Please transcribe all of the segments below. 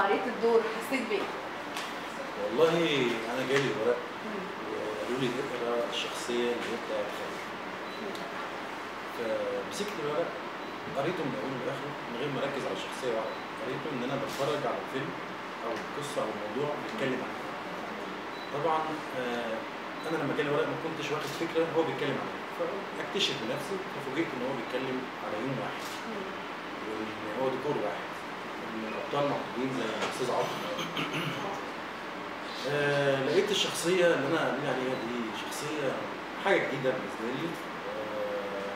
لما قريت الدور حسيت بايه؟ والله انا جالي ورق وقالوا لي اقرا الشخصيه اللي هي بتاعت خالد فمسكت الورق قريته من اوله لاخره من غير ما اركز على شخصيه واحده قريته ان انا بتفرج على فيلم او قصه او موضوع بيتكلم عنه طبعا آه، انا لما جالي ورق ما كنتش واخد فكره هو بيتكلم عنه فاكتشف بنفسي ففوجئت ان هو بيتكلم على يوم واحد وان هو ديكور واحد ان الابطال موجودين زي الاستاذ عاطف آه لقيت الشخصيه اللي انا قايل عليها دي شخصيه حاجه جديده بالنسبه لي آه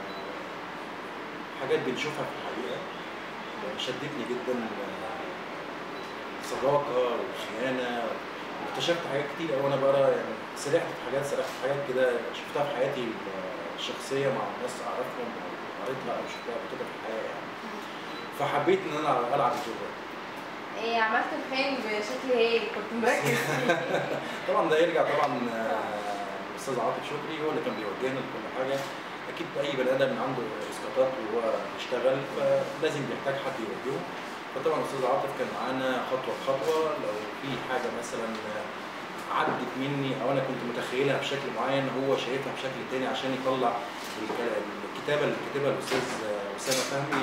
حاجات بنشوفها في الحقيقه آه، شدتني جدا آه، صداقه وخيانه واكتشفت حاجات كتير قوي وانا بقرا يعني سرحت في حاجات سرحت في حاجات كده شفتها في حياتي الشخصيه مع ناس اعرفهم او قريتها او شفتها قبل كده في الحياه يعني فحبيت ان انا العب الدور ده ايه عملت الفيلم بشكل هايل كنت مركز فيه طبعا ده يرجع طبعا آه، الاستاذ عاطف شكري هو اللي كان بيوجهنا لكل حاجه اكيد اي بني ادم عنده اسقاطات وهو بيشتغل فلازم بيحتاج حد يوجهه فطبعا الاستاذ عاطف كان معانا خطوه بخطوه لو في حاجه مثلا عدت مني او انا كنت متخيلها بشكل معين هو شايفها بشكل تاني عشان يطلع الك- الكتابه اللي كتبها الاستاذ اسامه فهمي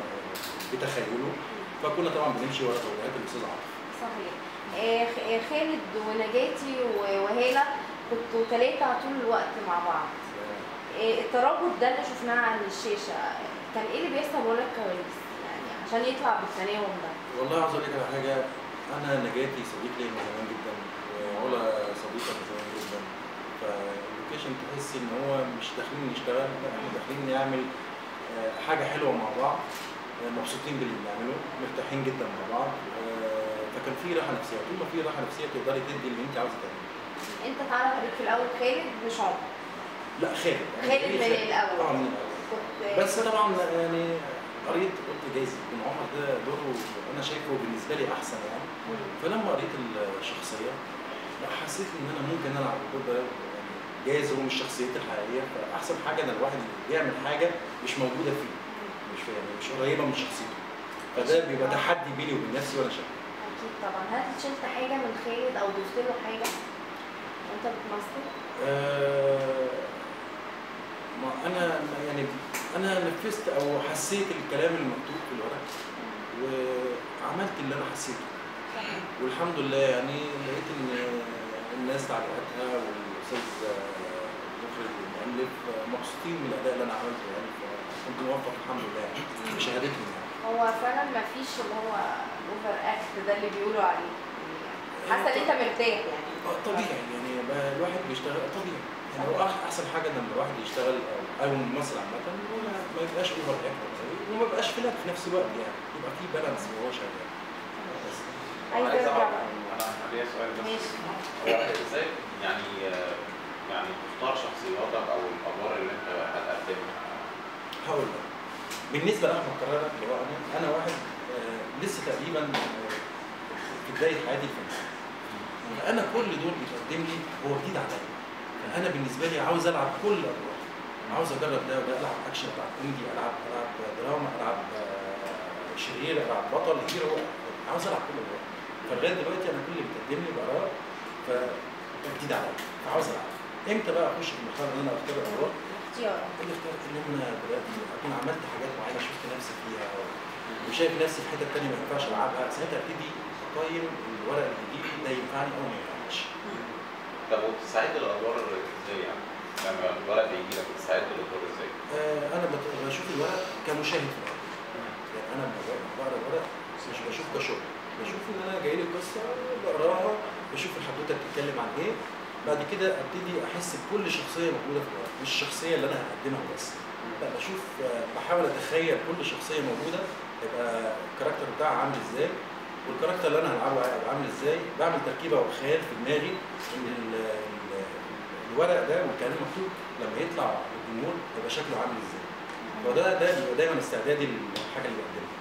بتخيله فكنا طبعا بنمشي ورا توجيهات الاستاذ عاطف صحيح إيه خ- إيه خالد ونجاتي و- وهالة كنتوا ثلاثة طول الوقت مع بعض إيه الترابط ده اللي شفناه على الشاشة كان ايه اللي بيحصل ورا الكواليس يعني عشان يطلع بالتناغم ده والله عاوز اقول لك على حاجه انا نجاتي صديق ليا من زمان جدا وعلا صديقه من زمان جدا فاللوكيشن تحس ان هو مش داخلين نشتغل لا احنا داخلين نعمل آه، حاجه حلوه مع بعض آه، مبسوطين باللي بنعمله مرتاحين جدا مع بعض آه، فكان في راحه نفسيه طول ما في راحه نفسيه تقدري تدي اللي انت عاوزه تعمله انت اتعرف عليك في الاول خالد مش عمر لا خالد خالد من إيه الأول. اه من الاول كنت بس طبعا يعني قريت قلت جايز يكون عمر ده دوره انا شايفه بالنسبه لي احسن يعني مم. فلما قريت الشخصيه لا حسيت ان انا ممكن العب الدور ده يعني جايز هو مش شخصيتي الحقيقيه فاحسن حاجه ان الواحد بيعمل حاجه مش موجوده فيه مش يعني مش قريبه من شخصيته فده بيبقى تحدي بيني وبين نفسي وانا شغال اكيد طبعا هل شلت حاجة من خالد او ضفت له حاجة وانت بتمثل؟ آه، ما انا يعني انا نفذت او حسيت الكلام المكتوب في الورق وعملت اللي انا حسيته والحمد لله يعني لقيت ان الناس تعليقاتها والاستاذ المخرج والمؤلف مبسوطين من الاداء اللي انا عملته يعني فكنت موفق الحمد لله يعني بشهادتهم يعني هو فعلا ما فيش اللي هو اوفر اكت ده اللي بيقولوا عليه يعني حاسه ان انت مرتاح يعني آه، طبيعي يعني بقى الواحد بيشتغل طبيعي يعني هو أح- احسن حاجه لما الواحد يشتغل او او الممثل عامه هو ما يبقاش اوفر اكتر وما يبقاش فلاك في نفس الوقت يعني يبقى في بالانس وهو شغال بس عايزه عايز ارجع اعرف انا ليا سؤال بس ماشي هو ازاي يعني آه، يعني تختار شخصياتك او الادوار اللي انت هتقدمها هقول لك بالنسبه لاحمد قرارة اللي هو انا انا واحد آه لسه تقريبا آه في بدايه حياتي الفنيه فانا كل دور بيتقدم لي هو جديد عليا فانا بالنسبه لي عاوز العب كل الادوار عاوز اجرب ده وده العب اكشن العب كوميدي العب العب دراما العب آه، شرير العب بطل هيرو عاوز العب كل الادوار فلغايه دلوقتي انا كل اللي بيتقدم لي بقراه فجديد عليا فعاوز العب امتى بقى اخش في المرحله اللي انا اختار الادوار اختيار اللي اخترت ان انا بدات اكون عملت حاجات معينه شفت نفسي فيها وشايف نفسي في حته ثانيه ما ينفعش العبها ساعتها ابتدي اقيم الورق اللي يجي لي ده ينفعني او ما ينفعنيش طب وبتستعد للادوار ازاي يعني؟ لما الورق بيجي لك بتستعد للادوار ازاي؟ آه انا بت- بشوف الورق كمشاهد في الورق يعني انا لما بقرا- بقرا الورق مش بشوف كشغل بشوف ان انا جاي لي قصه بقراها بشوف الحدوته بتتكلم عن ايه بعد كده ابتدي احس بكل شخصيه موجوده في الورق مش الشخصيه اللي انا هقدمها بس لا بشوف آه، بحاول اتخيل كل شخصيه موجوده يبقى الكاركتر بتاعها عامل ازاي والكاركتر اللي انا هلعبه هيبقى عامل ازاي بعمل تركيبه وخيال في دماغي ان ال- ال- الورق ده والكلام المكتوب لما يطلع للجمهور هيبقى شكله عامل ازاي وده ده بيبقى دايما استعدادي للحاجه اللي بقدمها